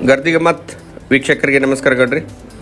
ಗರ್ದಿಗೆ ಮತ್ತು ವೀಕ್ಷಕರಿಗೆ ನಮಸ್ಕಾರ ಗಡ್ರಿ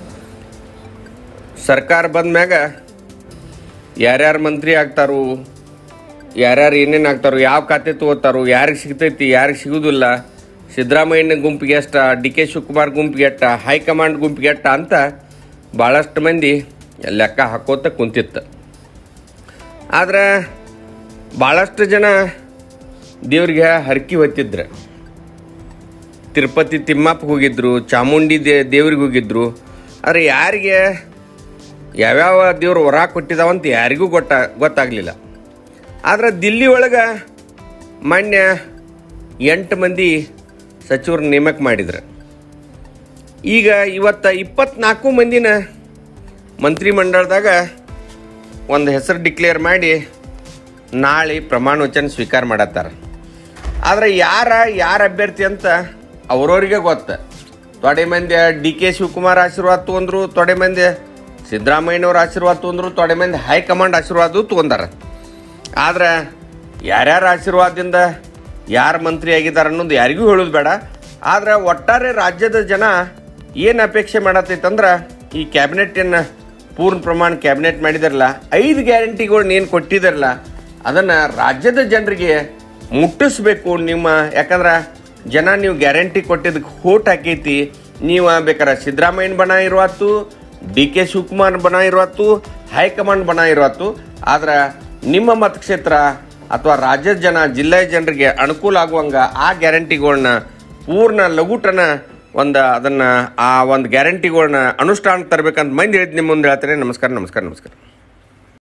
ಸರ್ಕಾರ ಬಂದ ಮ್ಯಾಗ ಯಾರ್ಯಾರು ಮಂತ್ರಿ ಆಗ್ತಾರು ಯಾರ್ಯಾರು ಏನೇನು ಆಗ್ತಾರೋ ಯಾವ ಖಾತೆ ತಗೋತಾರೋ ಯಾರಿಗೆ ಸಿಗ್ತೈತಿ ಯಾರಿಗೆ ಸಿಗುದಿಲ್ಲ ಸಿದ್ದರಾಮಯ್ಯನ ಗುಂಪಿಗೆ ಎಷ್ಟ ಡಿ ಕೆ ಶಿವಕುಮಾರ್ ಗುಂಪಿಗೆ ಎಷ್ಟ ಹೈಕಮಾಂಡ್ ಗುಂಪಿಗೆ ಎಷ್ಟ ಅಂತ ಭಾಳಷ್ಟು ಮಂದಿ ಲೆಕ್ಕ ಹಾಕೋತ ಕುಂತಿತ್ತು ಆದ್ರೆ ಭಾಳಷ್ಟು ಜನ ದೇವ್ರಿಗೆ ಹರಕಿ ಹೊತ್ತಿದ್ರು ತಿರುಪತಿ ತಿಮ್ಮಪ್ಪ ಹೋಗಿದ್ರು ಚಾಮುಂಡಿ ದೇ ದೇವ್ರಿಗೆ ಹೋಗಿದ್ರು ಆದರೆ ಯಾರಿಗೆ ಯಾವ್ಯಾವ ದೇವ್ರು ವರ ಕೊಟ್ಟಿದಾವಂತ ಯಾರಿಗೂ ಗೊತ್ತ ಗೊತ್ತಾಗಲಿಲ್ಲ ಆದ್ರೆ ದಿಲ್ಲಿ ಒಳಗೆ ಮಾನ್ಯ ಎಂಟು ಮಂದಿ ಸಚಿವರು ನೇಮಕ ಮಾಡಿದ್ರು ಈಗ ಇವತ್ತು ಇಪ್ಪತ್ನಾಲ್ಕು ಮಂದಿನ ಮಂತ್ರಿಮಂಡಲದಾಗ ಒಂದು ಹೆಸರು ಡಿಕ್ಲೇರ್ ಮಾಡಿ ನಾಳೆ ಪ್ರಮಾಣ ವಚನ ಸ್ವೀಕಾರ ಮಾಡತ್ತಾರ ಆದರೆ ಯಾರ ಯಾರ ಅಭ್ಯರ್ಥಿ ಅಂತ ಅವ್ರವ್ರಿಗೆ ಗೊತ್ತು ತೊಡೆ ಮಂದಿ ಡಿ ಕೆ ಶಿವಕುಮಾರ್ ಆಶೀರ್ವಾದ ತೊಗೊಂಡ್ರು ತೊಡೆ ಮಂದಿ ಸಿದ್ದರಾಮಯ್ಯನವ್ರ ಆಶೀರ್ವಾದ ತೊಗೊಂಡ್ರು ತೊಡೆ ಮಂದಿ ಹೈಕಮಾಂಡ್ ಆಶೀರ್ವಾದ ತೊಗೊಂಡಾರ ಆದ್ರೆ ಯಾರ್ಯಾರ ಆಶೀರ್ವಾದದಿಂದ ಯಾರು ಮಂತ್ರಿ ಆಗಿದ್ದಾರೆ ಅನ್ನೋದು ಯಾರಿಗೂ ಹೇಳೋದು ಬೇಡ ಆದ್ರೆ ಒಟ್ಟಾರೆ ರಾಜ್ಯದ ಜನ ಏನು ಅಪೇಕ್ಷೆ ಮಾಡತ್ತೈತಂದ್ರೆ ಈ ಕ್ಯಾಬಿನೆಟನ್ನು ಪೂರ್ಣ ಪ್ರಮಾಣ ಕ್ಯಾಬಿನೆಟ್ ಮಾಡಿದಾರಲ್ಲ ಐದು ಗ್ಯಾರಂಟಿಗಳ್ನ ಏನು ಕೊಟ್ಟಿದಾರಲ್ಲ ಅದನ್ನು ರಾಜ್ಯದ ಜನರಿಗೆ ಮುಟ್ಟಿಸ್ಬೇಕು ನಿಮ್ಮ ಯಾಕಂದ್ರೆ ಜನ ನೀವು ಗ್ಯಾರಂಟಿ ಕೊಟ್ಟಿದ್ದಕ್ಕೆ ಹೋಟ್ ಹಾಕೈತಿ ನೀವು ಬೇಕಾರೆ ಸಿದ್ದರಾಮಯ್ಯನ ಬಣ ಇರುವತ್ತು ಡಿ ಕೆ ಶಿವಕುಮಾರ್ ಬಣ ಇರುವತ್ತು ಹೈಕಮಾಂಡ್ ಬಣ ಇರುವತ್ತು ಆದ್ರೆ ನಿಮ್ಮ ಮತಕ್ಷೇತ್ರ ಅಥವಾ ರಾಜ್ಯದ ಜನ ಜಿಲ್ಲೆಯ ಜನರಿಗೆ ಅನುಕೂಲ ಆಗುವಂಗ ಆ ಗ್ಯಾರಂಟಿಗಳನ್ನ ಪೂರ್ಣ ಲಘುಟನ ಒಂದು ಅದನ್ನು ಆ ಒಂದು ಗ್ಯಾರಂಟಿಗಳನ್ನ ಅನುಷ್ಠಾನಕ್ಕೆ ತರಬೇಕಂತ ಮಂದಿ ಹೇಳಿದ್ ನಿಮ್ಮ ಮುಂದೆ ಹೇಳ್ತಾರೆ ನಮಸ್ಕಾರ ನಮಸ್ಕಾರ ನಮಸ್ಕಾರ